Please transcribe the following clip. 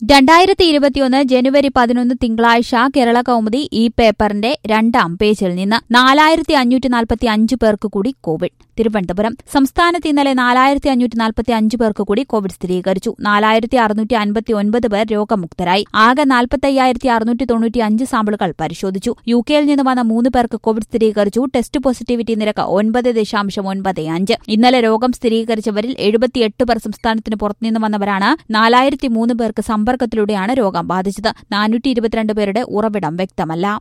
രണ്ടായിരത്തി ഇരുപത്തിയൊന്ന് ജനുവരി പതിനൊന്ന് തിങ്കളാഴ്ച കേരള കൗമുദി ഈ പേപ്പറിന്റെ രണ്ടാം പേജിൽ നിന്ന് നാലായിരത്തി അഞ്ഞൂറ്റി നാൽപ്പത്തി അഞ്ച് പേർക്ക് കൂടി കോവിഡ് തിരുവനന്തപുരം സംസ്ഥാനത്ത് ഇന്നലെ നാലായിരത്തി അഞ്ഞൂറ്റി നാൽപ്പത്തി അഞ്ച് പേർക്ക് കൂടി കോവിഡ് സ്ഥിരീകരിച്ചു നാലായിരത്തി അറുന്നൂറ്റി അൻപത്തി ഒൻപത് പേർ രോഗമുക്തരായി ആകെ നാൽപ്പത്തി അയ്യായിരത്തി അറുന്നൂറ്റി തൊണ്ണൂറ്റി അഞ്ച് സാമ്പിളുകൾ പരിശോധിച്ചു യു കെയിൽ നിന്ന് വന്ന മൂന്ന് പേർക്ക് കോവിഡ് സ്ഥിരീകരിച്ചു ടെസ്റ്റ് പോസിറ്റിവിറ്റി നിരക്ക് ഒൻപത് ദശാംശം ഒൻപത് അഞ്ച് ഇന്നലെ രോഗം സ്ഥിരീകരിച്ചവരിൽ എഴുപത്തിയെട്ട് പേർ സംസ്ഥാനത്തിന് പുറത്തുനിന്ന് വന്നവരാണ് നാലായിരത്തി മൂന്ന് പേർക്ക് സമ്പർക്കത്തിലൂടെയാണ് രോഗം ബാധിച്ചത് നാനൂറ്റി ഇരുപത്തിരണ്ട് പേരുടെ ഉറവിടം വ്യക്തമല്ല